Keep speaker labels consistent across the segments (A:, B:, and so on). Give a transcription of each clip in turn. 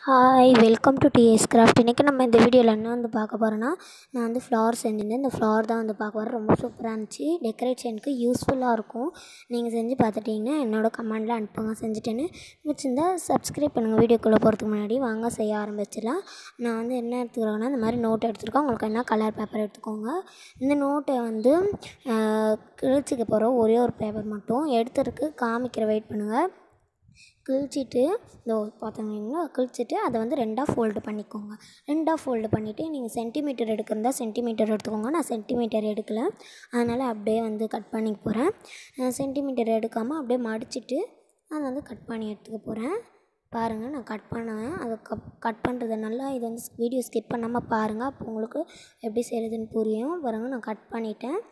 A: hi welcome to DS craft இன்றைக்கி நம்ம இந்த வீடியோவில் என்ன வந்து பார்க்க போகிறோன்னா நான் வந்து ஃப்ளவர் செஞ்சிருந்தேன் இந்த ஃப்ளவர் தான் வந்து பார்க்க போகிறேன் ரொம்ப சூப்பராக இருந்துச்சு டெக்கரேஷனுக்கு யூஸ்ஃபுல்லாக இருக்கும் நீங்கள் செஞ்சு பார்த்துட்டிங்கன்னா என்னோடய கமெண்டில் அனுப்புங்க செஞ்சுட்டேன்னு வச்சுருந்தா சப்ஸ்கிரைப் பண்ணுங்கள் வீடியோக்குள்ளே போகிறதுக்கு முன்னாடி வாங்க செய்ய ஆரம்பிச்சிடலாம் நான் வந்து என்ன எடுத்துக்கிறேன்னா இந்த மாதிரி நோட் எடுத்துருக்கேன் உங்களுக்கு என்ன கலர் பேப்பர் எடுத்துக்கோங்க இந்த நோட்டை வந்து கிழிச்சிக்க போகிற ஒரே ஒரு பேப்பர் மட்டும் எடுத்துருக்கு காமிக்கிற வெயிட் பண்ணுங்கள் கிழிச்சிட்டு இதோ பார்த்தீங்கன்னா கிழிச்சிட்டு அதை வந்து ரெண்டாக ஃபோல்டு பண்ணிக்கோங்க ரெண்டாக ஃபோல்டு பண்ணிவிட்டு நீங்கள் சென்டிமீட்டர் எடுக்கிறதா சென்டிமீட்டர் எடுத்துக்கோங்க நான் சென்டிமீட்டர் எடுக்கலை அதனால் அப்படியே வந்து கட் பண்ணிக்க போகிறேன் சென்டிமீட்டர் எடுக்காமல் அப்படியே மடிச்சிட்டு அதை வந்து கட் பண்ணி எடுத்துக்க போகிறேன் பாருங்கள் நான் கட் பண்ணுவேன் அதை கப் கட் பண்ணுறது நல்லா இது வந்து வீடியோ ஸ்கிப் பண்ணாமல் பாருங்கள் அப்போ உங்களுக்கு எப்படி செய்கிறதுன்னு புரியும் பாருங்கள் நான் கட் பண்ணிட்டேன்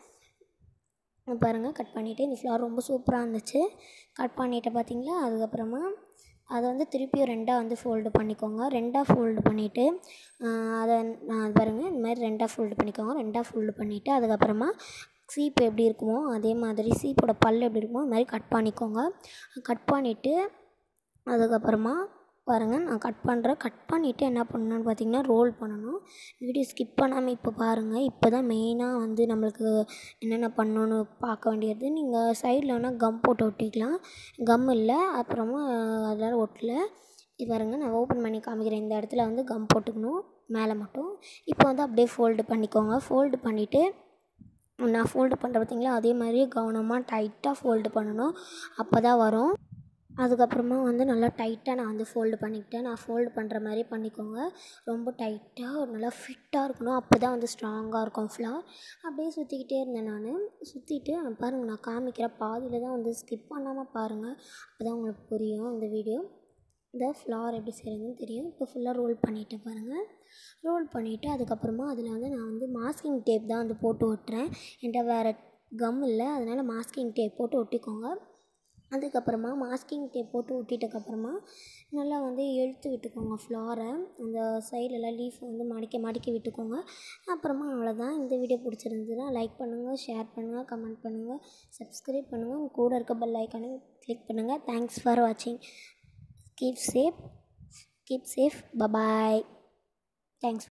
A: பாருங்கள் கட் பண்ணிவிட்டு இந்த ஃப்ளவர் ரொம்ப சூப்பராக இருந்துச்சு கட் பண்ணிவிட்டு பார்த்தீங்களா அதுக்கப்புறமா அதை வந்து திருப்பியும் ரெண்டாக வந்து ஃபோல்டு பண்ணிக்கோங்க ரெண்டாக ஃபோல்டு பண்ணிவிட்டு அதை நான் பாருங்கள் இந்த மாதிரி ரெண்டாக ஃபோல்டு பண்ணிக்கோங்க ரெண்டாக ஃபோல்டு பண்ணிவிட்டு அதுக்கப்புறமா சீப்பு எப்படி இருக்குமோ அதே மாதிரி சீப்போட பல் எப்படி இருக்குமோ அது மாதிரி கட் பண்ணிக்கோங்க கட் பண்ணிவிட்டு அதுக்கப்புறமா பாருங்கள் நான் கட் பண்ணுறேன் கட் பண்ணிவிட்டு என்ன பண்ணணும்னு பார்த்தீங்கன்னா ரோல் பண்ணணும் வீடியோ ஸ்கிப் பண்ணாமல் இப்போ பாருங்கள் இப்போ தான் மெயினாக வந்து நம்மளுக்கு என்னென்ன பண்ணணும்னு பார்க்க வேண்டியது நீங்கள் சைடில் வேணால் கம் போட்டு ஒட்டிக்கலாம் கம் இல்லை அப்புறமா அதெல்லாம் ஒட்டல இது பாருங்கள் நான் ஓப்பன் பண்ணி காமிக்கிறேன் இந்த இடத்துல வந்து கம் போட்டுக்கணும் மேலே மட்டும் இப்போ வந்து அப்படியே ஃபோல்டு பண்ணிக்கோங்க ஃபோல்டு பண்ணிவிட்டு நான் ஃபோல்டு பண்ணுற பார்த்தீங்களா அதே மாதிரியே கவனமாக டைட்டாக ஃபோல்டு பண்ணணும் அப்போ தான் வரும் அதுக்கப்புறமா வந்து நல்லா டைட்டாக நான் வந்து ஃபோல்டு பண்ணிக்கிட்டேன் நான் ஃபோல்டு பண்ணுற மாதிரி பண்ணிக்கோங்க ரொம்ப டைட்டாக நல்லா ஃபிட்டாக இருக்கணும் அப்போ தான் வந்து ஸ்ட்ராங்காக இருக்கும் ஃப்ளவர் அப்படியே சுற்றிக்கிட்டே இருந்தேன் நான் சுற்றிட்டு பாருங்கள் நான் காமிக்கிற பாதியில் தான் வந்து ஸ்கிப் பண்ணாமல் பாருங்கள் அப்போ தான் உங்களுக்கு புரியும் இந்த வீடியோ இந்த ஃப்ளவர் எப்படி செய்கிறதுன்னு தெரியும் இப்போ ஃபுல்லாக ரோல் பண்ணிவிட்டு பாருங்கள் ரோல் பண்ணிவிட்டு அதுக்கப்புறமா அதில் வந்து நான் வந்து மாஸ்கிங் டேப் தான் வந்து போட்டு ஒட்டுறேன் என்கிட்ட வேறு கம் இல்லை அதனால் மாஸ்கிங் டேப் போட்டு ஒட்டிக்கோங்க அதுக்கப்புறமா மாஸ்கிங் டேப் போட்டு ஒட்டிட்டக்கப்புறமா நல்லா வந்து இழுத்து விட்டுக்கோங்க ஃப்ளாரை அந்த சைடெல்லாம் லீஃப் வந்து மடிக்க மடிக்க விட்டுக்கோங்க அப்புறமா அவ்வளோதான் இந்த வீடியோ பிடிச்சிருந்ததுன்னா லைக் பண்ணுங்கள் ஷேர் பண்ணுங்கள் கமெண்ட் பண்ணுங்கள் சப்ஸ்கிரைப் பண்ணுங்கள் உங்கள் கூட இருக்க பெல் ஐக்கானு கிளிக் பண்ணுங்கள் தேங்க்ஸ் ஃபார் வாட்சிங் keep safe keep safe bye bye thanks